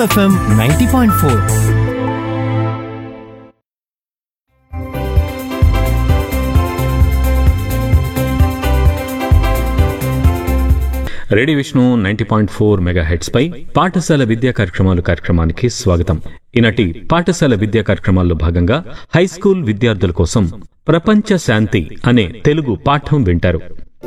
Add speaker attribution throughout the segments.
Speaker 1: FM ninety point four
Speaker 2: radio Vishnu ninety point four mega heads పై పాఠశాల విద్యా కార్యక్రమాలు కార్యక్రమానికి స్వాగతం ఈనాటి పాఠశాల విద్యా కార్యక్రమాల్లో భాగంగా హై స్కూల్ విద్యార్థుల కోసం ప్రపంచ శాంతి అనే తెలుగు పాఠం వింటారు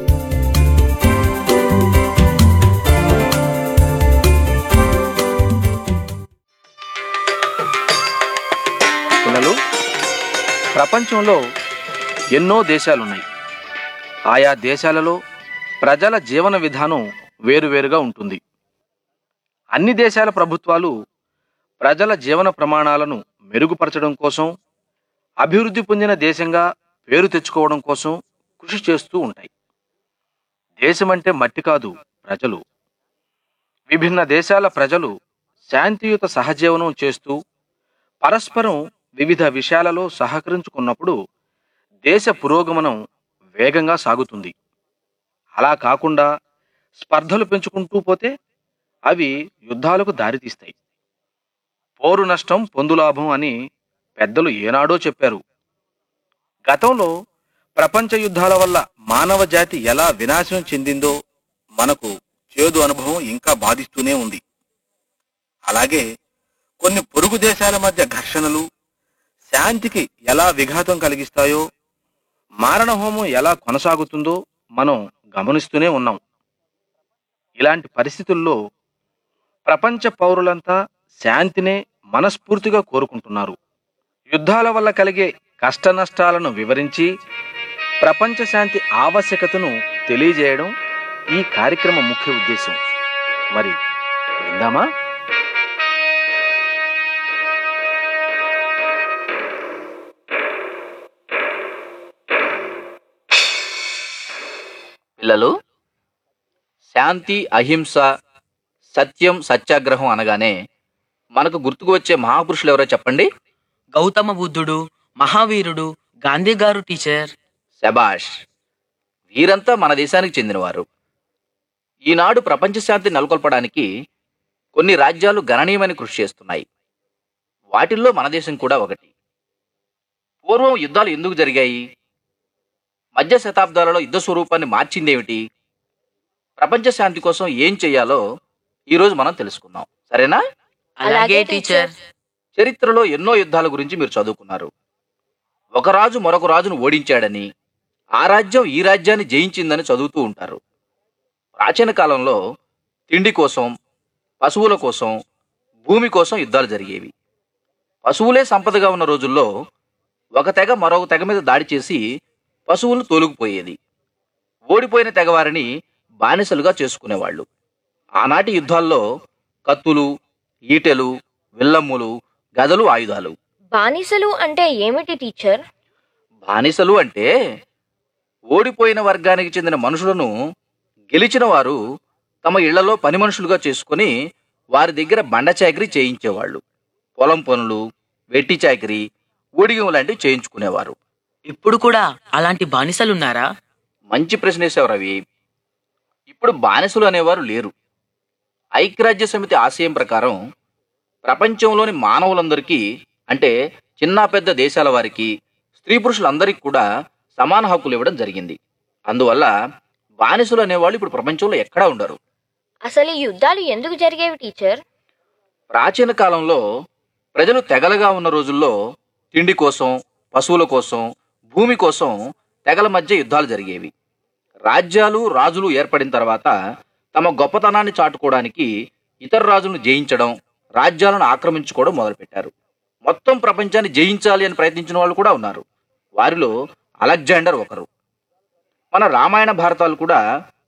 Speaker 3: పిల్లలు ప్రపంచంలో ఎన్నో దేశాలున్నాయి ఆయా దేశాలలో ప్రజల జీవన విధానం వేరువేరుగా ఉంటుంది అన్ని దేశాల ప్రభుత్వాలు ప్రజల జీవన ప్రమాణాలను మెరుగుపరచడం కోసం అభివృద్ధి పొందిన దేశంగా పేరు తెచ్చుకోవడం కోసం కృషి చేస్తూ ఉంటాయి దేశం అంటే మట్టి కాదు ప్రజలు విభిన్న దేశాల ప్రజలు శాంతియుత సహజీవనం చేస్తూ పరస్పరం వివిధ విషయాలలో సహకరించుకున్నప్పుడు దేశ పురోగమనం వేగంగా సాగుతుంది అలా కాకుండా స్పర్ధలు పెంచుకుంటూ పోతే అవి యుద్ధాలకు దారితీస్తాయి పోరు నష్టం పొందులాభం అని పెద్దలు ఏనాడో చెప్పారు గతంలో ప్రపంచ యుద్ధాల వల్ల మానవ జాతి ఎలా వినాశనం చెందిందో మనకు చేదు అనుభవం ఇంకా బాధిస్తూనే ఉంది అలాగే కొన్ని పొరుగు దేశాల మధ్య ఘర్షణలు శాంతికి ఎలా విఘాతం కలిగిస్తాయో మారణ హోమం ఎలా కొనసాగుతుందో మనం గమనిస్తూనే ఉన్నాం ఇలాంటి పరిస్థితుల్లో ప్రపంచ పౌరులంతా శాంతినే మనస్ఫూర్తిగా కోరుకుంటున్నారు యుద్ధాల వల్ల కలిగే కష్ట నష్టాలను వివరించి ప్రపంచ శాంతి ఆవశ్యకతను తెలియజేయడం ఈ కార్యక్రమం ముఖ్య ఉద్దేశం మరి విందామా
Speaker 4: పిల్లలు శాంతి అహింస సత్యం సత్యాగ్రహం అనగానే మనకు గుర్తుకు వచ్చే మహాపురుషులు ఎవరో చెప్పండి
Speaker 5: గౌతమ బుద్ధుడు మహావీరుడు గాంధీ గారు టీచర్
Speaker 4: శబాష్ వీరంతా మన దేశానికి చెందినవారు ఈనాడు ప్రపంచ శాంతి నెలకొల్పడానికి కొన్ని రాజ్యాలు గణనీయమైన కృషి చేస్తున్నాయి వాటిల్లో మన దేశం కూడా ఒకటి పూర్వం యుద్ధాలు ఎందుకు జరిగాయి మధ్య శతాబ్దాలలో యుద్ధ స్వరూపాన్ని మార్చిందేమిటి ప్రపంచ శాంతి కోసం ఏం చేయాలో ఈరోజు మనం తెలుసుకుందాం సరేనా
Speaker 5: అలాగే టీచర్
Speaker 4: చరిత్రలో ఎన్నో యుద్ధాల గురించి మీరు చదువుకున్నారు ఒక రాజు మరొక రాజును ఓడించాడని ఆ రాజ్యం ఈ రాజ్యాన్ని జయించిందని చదువుతూ ఉంటారు ప్రాచీన కాలంలో తిండి కోసం పశువుల కోసం భూమి కోసం యుద్ధాలు జరిగేవి పశువులే సంపదగా ఉన్న రోజుల్లో ఒక తెగ మరొక తెగ మీద దాడి చేసి పశువులు తోలుకుపోయేది ఓడిపోయిన తెగవారిని బానిసలుగా చేసుకునేవాళ్ళు ఆనాటి యుద్ధాల్లో కత్తులు ఈటెలు విల్లమ్ములు గదలు ఆయుధాలు
Speaker 6: బానిసలు అంటే ఏమిటి టీచర్
Speaker 4: బానిసలు అంటే ఓడిపోయిన వర్గానికి చెందిన మనుషులను గెలిచిన వారు తమ ఇళ్లలో పని మనుషులుగా చేసుకుని వారి దగ్గర బండ చాకరీ చేయించేవాళ్ళు పొలం పనులు వెట్టి చాకరీ ఊడిగం లాంటివి చేయించుకునేవారు
Speaker 5: ఇప్పుడు కూడా అలాంటి బానిసలున్నారా
Speaker 4: మంచి ప్రశ్న వేశావు రవి ఇప్పుడు బానిసలు అనేవారు లేరు ఐక్యరాజ్య సమితి ఆశయం ప్రకారం ప్రపంచంలోని మానవులందరికీ అంటే చిన్న పెద్ద దేశాల వారికి స్త్రీ పురుషులందరికీ కూడా సమాన హక్కులు ఇవ్వడం జరిగింది అందువల్ల బానిసలు అనేవాళ్ళు ఇప్పుడు ప్రపంచంలో ఎక్కడా ఉండరు
Speaker 6: అసలు ఈ యుద్ధాలు ఎందుకు జరిగేవి టీచర్
Speaker 4: ప్రాచీన కాలంలో ప్రజలు తెగలుగా ఉన్న రోజుల్లో తిండి కోసం పశువుల కోసం భూమి కోసం తెగల మధ్య యుద్ధాలు జరిగేవి రాజ్యాలు రాజులు ఏర్పడిన తర్వాత తమ గొప్పతనాన్ని చాటుకోవడానికి ఇతర రాజులను జయించడం రాజ్యాలను ఆక్రమించుకోవడం మొదలుపెట్టారు మొత్తం ప్రపంచాన్ని జయించాలి అని ప్రయత్నించిన వాళ్ళు కూడా ఉన్నారు వారిలో అలెగ్జాండర్ ఒకరు మన రామాయణ భారతాలు కూడా